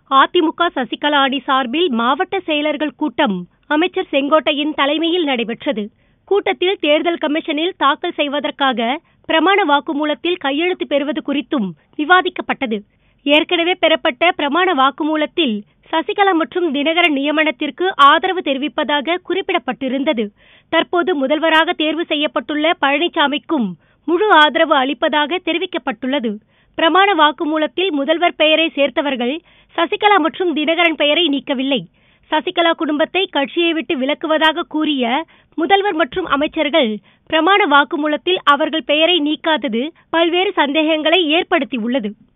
அதிமுக சசிகலா அணி சார்பில் மாவட்ட செயலர்கள் கூட்டம் அமைச்சர் செங்கோட்டையன் தலைமையில் நடைபெற்றது கூட்டத்தில் தேர்தல் கமிஷனில் தாக்கல் செய்வதற்காக பிரமாண வாக்குமூலத்தில் கையெழுத்து பெறுவது குறித்தும் விவாதிக்கப்பட்டது ஏற்கனவே பெறப்பட்ட பிரமாண வாக்குமூலத்தில் சசிகலா மற்றும் தினகரன் நியமனத்திற்கு ஆதரவு தெரிவிப்பதாக குறிப்பிடப்பட்டிருந்தது தற்போது முதல்வராக தேர்வு செய்யப்பட்டுள்ள பழனிசாமிக்கும் முழு ஆதரவு அளிப்பதாக தெரிவிக்கப்பட்டுள்ளது பிரமாண வாக்குமூலத்தில் முதல்வர் பெயரை சேர்த்தவர்கள் சசிகலா மற்றும் தினகரன் பெயரை நீக்கவில்லை சசிகலா குடும்பத்தை கட்சியை விட்டு விலக்குவதாக கூறிய முதல்வர் மற்றும் அமைச்சர்கள் பிரமாண வாக்குமூலத்தில் அவர்கள் பெயரை நீக்காதது பல்வேறு சந்தேகங்களை ஏற்படுத்தியுள்ளது